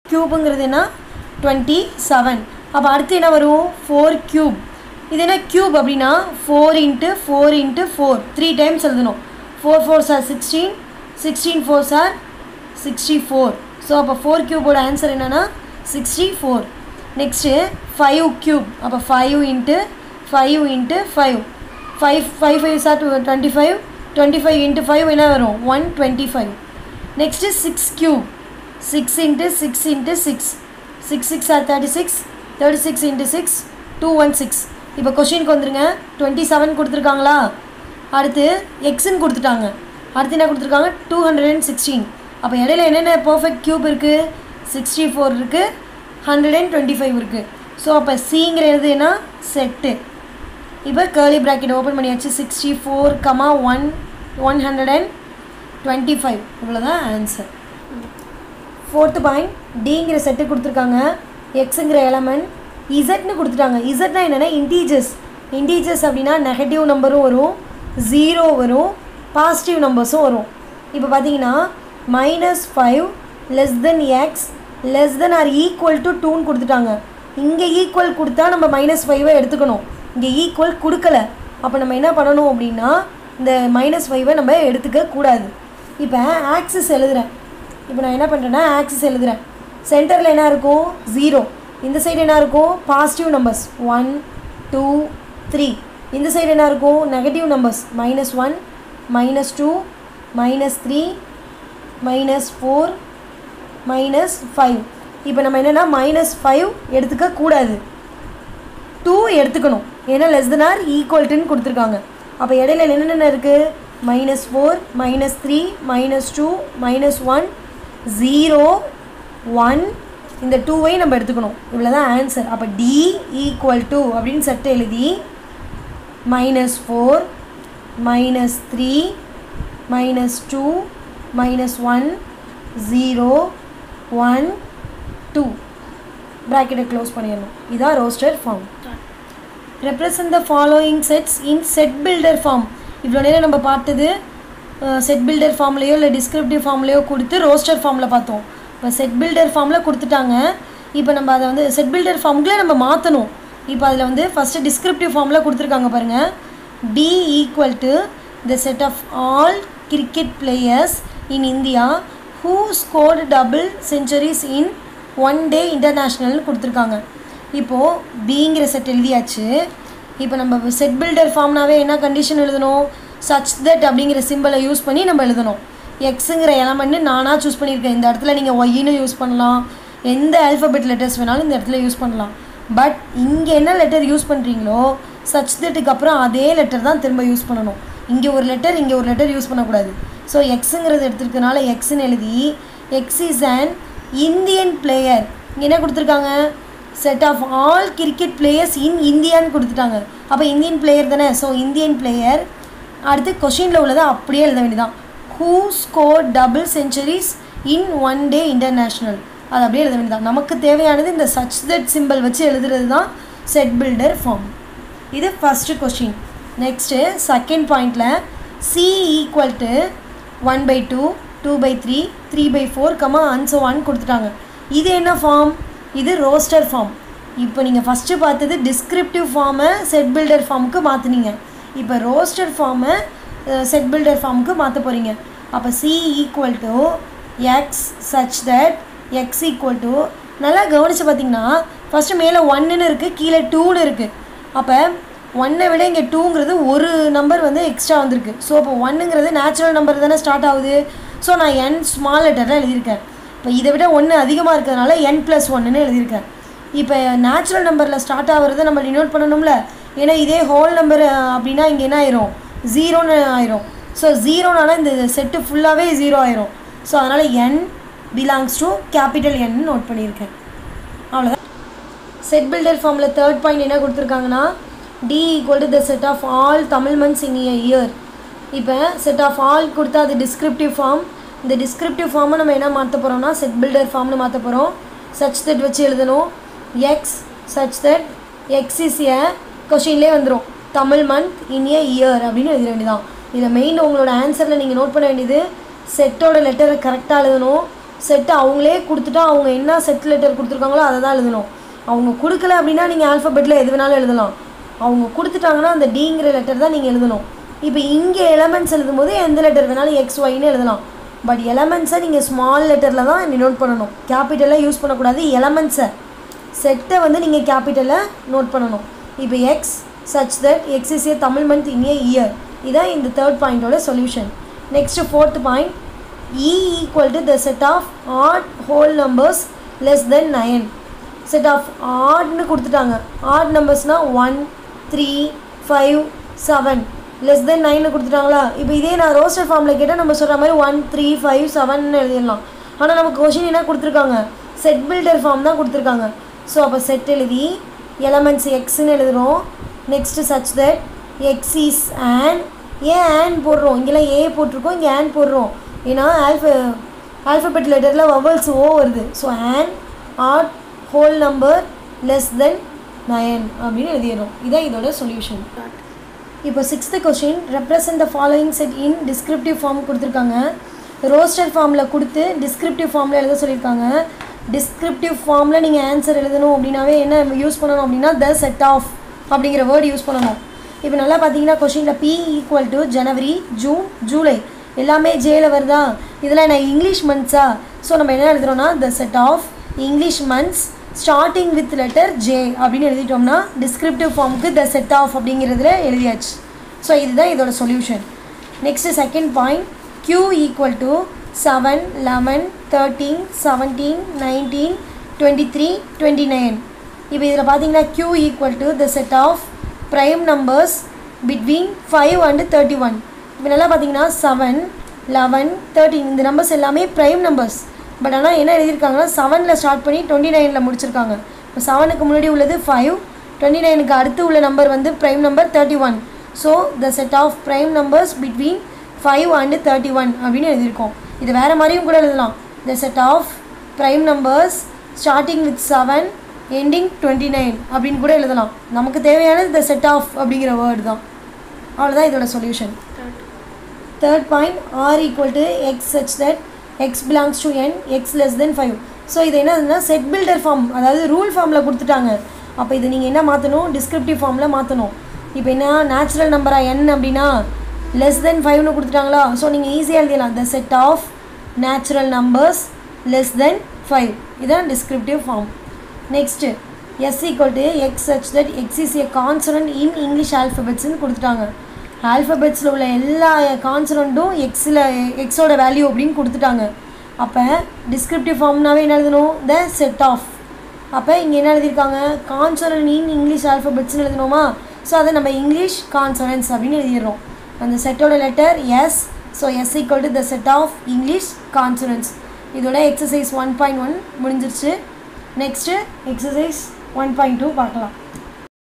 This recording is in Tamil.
க்யூபுங்கிறது என்ன டுவெண்ட்டி செவன் அப்போ அடுத்து என்ன வரும் ஃபோர் க்யூப் இது என்ன க்யூப் அப்படின்னா four into four into four three times எழுதணும் four four sir sixteen sixteen four sir sixty four so அப்போ ஃபோர் க்யூபோட ஆன்சர் என்னென்னா sixty four next five cube அப்போ five into five into five five five five sir twenty five twenty five into five என்ன வரும் one twenty five next six cube six into six into six six six are thirty six thirty six into six two one six இப்போ கொஷினுக்கு வந்துருங்க டுவெண்ட்டி செவன் கொடுத்துருக்காங்களா அடுத்து எக்ஸ்ன்னு கொடுத்துட்டாங்க அடுத்து என்ன கொடுத்துருக்காங்க டூ ஹண்ட்ரட் அண்ட் சிக்ஸ்டீன் அப்போ இடையில என்னென்ன பர்ஃபெக்ட் க்யூப் இருக்குது சிக்ஸ்டி ஃபோர் இருக்குது ஹண்ட்ரட் அண்ட் டுவெண்ட்டி ஃபைவ் இருக்குது ஸோ அப்போ சிங்கிற எதுனா செட்டு இப்போ கேர்லி ப்ராக்கெட் ஓப்பன் பண்ணியாச்சு sixty four comma one one hundred and twenty five இவ்வளோதான் ஆன்சர் ஃபோர்த்து பாயிண்ட் டிங்கிற செட்டு கொடுத்துருக்காங்க எக்ஸுங்கிற எலமெண்ட் இசட்னு கொடுத்துட்டாங்க இசட்னா என்னென்னா இன்டீஜர்ஸ் இன்டீஜர்ஸ் அப்படின்னா நெகட்டிவ் நம்பரும் வரும் ஜீரோ வரும் பாசிட்டிவ் நம்பர்ஸும் வரும் இப்போ பார்த்தீங்கன்னா minus five less than x less than or equal to டூன்னு கொடுத்துட்டாங்க இங்கே ஈக்குவல் கொடுத்தா நம்ம மைனஸ் ஃபைவை எடுத்துக்கணும் இங்கே ஈக்குவல் கொடுக்கல அப்போ நம்ம என்ன பண்ணணும் அப்படின்னா இந்த மைனஸ் ஃபைவை நம்ம எடுத்துக்க கூடாது இப்போ ஆக்சிஸ் எழுதுகிறேன் இப்போ நான் என்ன பண்ணுறேன்னா ஆக்சிஸ் எழுதுகிறேன் சென்டரில் என்ன இருக்கும் ஜீரோ இந்த சைடு என்ன இருக்கும் positive numbers one two three இந்த சைடு என்ன இருக்கும் negative numbers minus one minus two minus three minus four minus five இப்போ நம்ம என்னென்னா மைனஸ் ஃபைவ் எடுத்துக்க கூடாது டூ எடுத்துக்கணும் ஏன்னா லெஸ் தென் ஆர் ஈக்குவல்ட்டுன்னு கொடுத்துருக்காங்க அப்போ இடையில என்னென்ன இருக்குது minus four minus three minus two minus one zero one இந்த டூவை நம்ம எடுத்துக்கணும் இவ்வளோ தான் ஆன்சர் அப்போ டி ஈக்குவல் டு அப்படின்னு செட்டு எழுதி minus four minus three minus two minus one zero one two ப்ராக்கெட்டை க்ளோஸ் பண்ணிடணும் இதான் roster form represent the following sets in set builder form இவ்வளோ நேரம் நம்ம பார்த்தது செட் பில்டர் ஃபார்ம்லேயோ இல்லை டிஸ்கிரிப்டிவ் ஃபார்ம்லேயோ கொடுத்து ரோஸ்டர் ஃபார்மில் பார்த்தோம் இப்போ செட் பில்டர் ஃபார்மில் கொடுத்துட்டாங்க இப்போ நம்ம அதை வந்து செட் பில்டர் ஃபார்முக்குள்ளே நம்ம மாற்றணும் இப்போ அதில் வந்து ஃபஸ்ட்டு டிஸ்கிரிப்டிவ் ஃபார்மில் கொடுத்துருக்காங்க பாருங்கள் T equal to the set of all cricket players in India who scored double centuries in one day இன்டர்நேஷ்னல்னு கொடுத்துருக்காங்க இப்போது பிங்கிற செட் எழுதியாச்சு இப்போ நம்ம செட் பில்டர் ஃபார்ம்னாவே என்ன கண்டிஷன் எழுதணும் சச் தட் அப்படிங்கிற சிம்பிளை யூஸ் பண்ணி நம்ம எழுதணும் எக்ஸுங்கிற எலமெண்ட்டு நானாக சூஸ் பண்ணியிருக்கேன் இந்த இடத்துல நீங்கள் ஒய்னு யூஸ் பண்ணலாம் எந்த ஆல்ஃபபெட் லெட்டர்ஸ் வேணாலும் இந்த இடத்துல யூஸ் பண்ணலாம் பட் இங்கே என்ன லெட்டர் யூஸ் பண்ணுறீங்களோ சச் தட்டுக்கு அப்புறம் அதே லெட்டர் தான் திரும்ப யூஸ் பண்ணணும் இங்கே ஒரு லெட்டர் இங்கே ஒரு லெட்டர் யூஸ் பண்ணக்கூடாது ஸோ எக்ஸுங்கிறது எடுத்துருக்கனால எக்ஸ்ன்னு எழுதி x is an Indian player இங்கே என்ன கொடுத்துருக்காங்க set of all cricket players in இந்தியான்னு கொடுத்துட்டாங்க அப்போ இந்தியன் பிளேயர் தானே ஸோ இந்தியன் பிளேயர் அடுத்து கொஷினில் உள்ளதை அப்படியே எழுத வேண்டியதான் who score double centuries in one day international அது அப்படியே எழுத வேண்டியதான் நமக்கு தேவையானது இந்த சச் தட் சிம்பிள் வச்சு எழுதுறது தான் செட் பில்டர் ஃபார்ம் இது ஃபஸ்ட்டு கொஷின் நெக்ஸ்ட்டு செகண்ட் பாயிண்டில் C equal to one by two two by three three by four comma and so on கொடுத்துட்டாங்க இது என்ன ஃபார்ம் இது ரோஸ்டர் ஃபார்ம் இப்போ நீங்கள் ஃபஸ்ட்டு பார்த்தது டிஸ்கிரிப்டிவ் ஃபார்மை செட் பில்டர் ஃபார்முக்கு மாற்றுனீங்க இப்போ ரோஸ்டர் ஃபார்மை செட் பில்டர் ஃபார்முக்கு மாற்ற போகிறீங்க அப்போ C equal to x such that x equal to நல்லா கவனித்து பார்த்தீங்கன்னா ஃபஸ்ட்டு மேலே ஒன்றுன்னு இருக்குது கீழே டூன்னு இருக்குது அப்போ ஒன்னை விட இங்கே டூங்கிறது ஒரு நம்பர் வந்து எக்ஸ்ட்ரா வந்திருக்கு ஸோ அப்போ ஒன்றுங்கிறது நேச்சுரல் நம்பர் தானே ஸ்டார்ட் ஆகுது ஸோ நான் என் ஸ்மால் லெட்டரில் எழுதியிருக்கேன் இப்போ இதை விட ஒன்று அதிகமாக இருக்கிறதுனால என் ப்ளஸ் ஒன்றுன்னு எழுதியிருக்கேன் இப்போ நேச்சுரல் நம்பரில் ஸ்டார்ட் ஆகிறத நம்ம டினோட் பண்ணணும்ல ஏன்னா இதே ஹோல் நம்பர் அப்படின்னா இங்கே என்ன ஆயிரும் ஜீரோன்னு ஆயிரும் ஸோ ஜீரோனால இந்த செட்டு ஃபுல்லாகவே ஜீரோ ஆயிரும் ஸோ அதனால் n belongs to capital N note பண்ணியிருக்கேன் அவ்வளோதான் செட் பில்டர் ஃபார்மில் தேர்ட் பாயிண்ட் என்ன கொடுத்துருக்காங்கன்னா T equal to the set of all Tamil months in year year இப்போ செட் ஆஃப் ஆல் கொடுத்தா அது டிஸ்கிரிப்டிவ் ஃபார்ம் இந்த டிஸ்கிரிப்டிவ் ஃபார்மை நம்ம என்ன மாற்ற போகிறோம்னா செட் பில்டர் ஃபார்ம்னு மாற்ற போகிறோம் சச் தட் வச்சு எழுதணும் x such that x is a கொஷின்லேயே வந்துடும் Tamil month in a year அப்படின்னு எழுத வேண்டியதான் இதில் மெயின் உங்களோட ஆன்சரில் நீங்கள் நோட் பண்ண வேண்டியது செட்டோட லெட்டரை கரெக்டாக எழுதணும் செட்டு அவங்களே கொடுத்துட்டா அவங்க என்ன செட் லெட்டர் கொடுத்துருக்காங்களோ அதை தான் எழுதணும் அவங்க கொடுக்கல அப்படின்னா நீங்கள் ஆல்ஃபபெட்டில் எது வேணாலும் எழுதலாம் அவங்க கொடுத்துட்டாங்கன்னா அந்த டிங்கிற லெட்டர் தான் நீங்கள் எழுதணும் இப்போ இங்கே எலமெண்ட்ஸ் எழுதும்போது எந்த லெட்டர் வேணாலும் எக்ஸ் ஒய்னு எழுதலாம் பட் எலமெண்ட்ஸை நீங்கள் ஸ்மால் லெட்டரில் தான் நோட் பண்ணணும் கேபிட்டலாக யூஸ் பண்ணக்கூடாது எலமெண்ட்ஸை செட்டை வந்து நீங்கள் கேபிட்டலில் நோட் பண்ணணும் இப்போ x such that x is a Tamil month in a year இதான் இந்த தேர்ட் பாயிண்டோட solution next fourth point E equal to the set of odd whole numbers less than nine set of ஆட்னு கொடுத்துட்டாங்க ஆட் நம்பர்ஸ்னால் one three five seven less than நைன்னு கொடுத்துட்டாங்களா இப்போ இதே நான் ரோஸ்டர் ஃபார்மில் கேட்டால் நம்ம சொல்கிற மாதிரி ஒன் த்ரீ ஃபைவ் செவன் எழுதிடலாம் ஆனால் நமக்கு கொஷின் என்ன கொடுத்துருக்காங்க செட் பில்டர் ஃபார்ம் தான் கொடுத்துருக்காங்க ஸோ அப்போ செட் எழுதி எலமெண்ட்ஸ் எக்ஸ்ன்னு எழுதுகிறோம் next such that x is an ஏன் ஆன் போடுறோம் இங்கெல்லாம் ஏ போட்டிருக்கோம் இங்கே ஆன் போடுறோம் ஏன்னா ஆல்ஃப ஆல்ஃபபெட் லெட்டரில் வவல்ஸ் ஓ வருது so an odd whole number less than nine அப்படின்னு எழுதிடுறோம் இதான் இதோட சொல்யூஷன் இப்போ sixth question represent the following set in descriptive form கொடுத்துருக்காங்க ரோஸ்டர் ஃபார்மில் கொடுத்து டிஸ்கிரிப்டிவ் ஃபார்மில் எழுத சொல்லியிருக்காங்க டிஸ்கிரிப்டிவ் ஃபார்மில் நீங்கள் ஆன்சர் எழுதணும் அப்படின்னாவே என்ன யூஸ் பண்ணணும் அப்படின்னா த செட் ஆஃப் அப்படிங்கிற வேர்டு யூஸ் பண்ணணும் இப்போ நல்லா பார்த்தீங்கன்னா கொஷினில் B equal to January June July எல்லாமே ஜேல வருதா இதெல்லாம் நான் இங்கிலீஷ் மந்த்ஸா ஸோ நம்ம என்ன எழுதுறோம்னா the set of English months starting with letter J அப்படின்னு எழுதிட்டோம்னா டிஸ்கிரிப்டிவ் ஃபார்முக்கு த செட் ஆஃப் அப்படிங்கிறதுல எழுதியாச்சு ஸோ இதுதான் இதோட solution next second point q equal to seven eleven thirteen seventeen nineteen twenty three twenty nine இப்போ இதில் பார்த்தீங்கன்னா q equal to the set of prime numbers between five and thirty one இப்போ நல்லா பார்த்தீங்கன்னா செவன் லெவன் தேர்ட்டின் இந்த நம்பர்ஸ் எல்லாமே ப்ரைம் நம்பர்ஸ் பட் ஆனால் என்ன எழுதியிருக்காங்கன்னா செவனில் ஸ்டார்ட் பண்ணி டுவெண்ட்டி நைனில் முடிச்சிருக்காங்க இப்போ செவனுக்கு முன்னாடி உள்ளது ஃபைவ் டுவெண்ட்டி நைனுக்கு அடுத்து உள்ள நம்பர் வந்து prime number thirty one so the set of prime numbers between five and thirty one அப்படின்னு எழுதியிருக்கோம் இது வேறு மாதிரியும் கூட எழுதலாம் the set of prime numbers starting with seven ending twenty nine அப்படின்னு கூட எழுதலாம் நமக்கு தேவையானது த செட் ஆஃப் அப்படிங்கிற வேர்டு தான் அவ்வளோதான் இதோட solution third point R equal to x such that x belongs to N x less than five so இது என்னதுன்னா செட் பில்டர் ஃபார்ம் அதாவது ரூல் ஃபார்மில் கொடுத்துட்டாங்க அப்போ இது நீங்கள் என்ன மாற்றணும் டிஸ்கிரிப்டிவ் ஃபார்மில் மாற்றணும் இப்போ என்ன நேச்சுரல் நம்பரா என் அப்படின்னா லெஸ் தென் ஃபைவ்னு கொடுத்துட்டாங்களா ஸோ நீங்கள் ஈஸியாக எழுதிடலாம் the set of natural numbers less than five இதுதான் descriptive form next S equal to x such that x is a consonant in English ஆல்ஃபபெட்ஸ்னு கொடுத்துட்டாங்க ஆல்ஃபபெட்ஸில் உள்ள எல்லா கான்சனண்ட்டும் எக்ஸில் எக்ஸோட வேல்யூ அப்படின்னு கொடுத்துட்டாங்க அப்போ டிஸ்கிரிப்டிவ் ஃபார்ம்னாவே என்ன எழுதணும் த செட் ஆஃப் அப்போ இங்கே என்ன எழுதியிருக்காங்க கான்சனன்ட் இன் இங்கிலீஷ் ஆல்ஃபபெட்ஸ்னு எழுதணுமா ஸோ அதை நம்ம இங்கிலீஷ் கான்சனன்ஸ் அப்படின்னு எழுதிடுறோம் அந்த செட்டோட letter S so S equal to the set of English consonants இதோட எக்ஸசைஸ் ஒன் பாயிண்ட் ஒன் முடிஞ்சிருச்சு next exercise one point two பார்க்கலாம்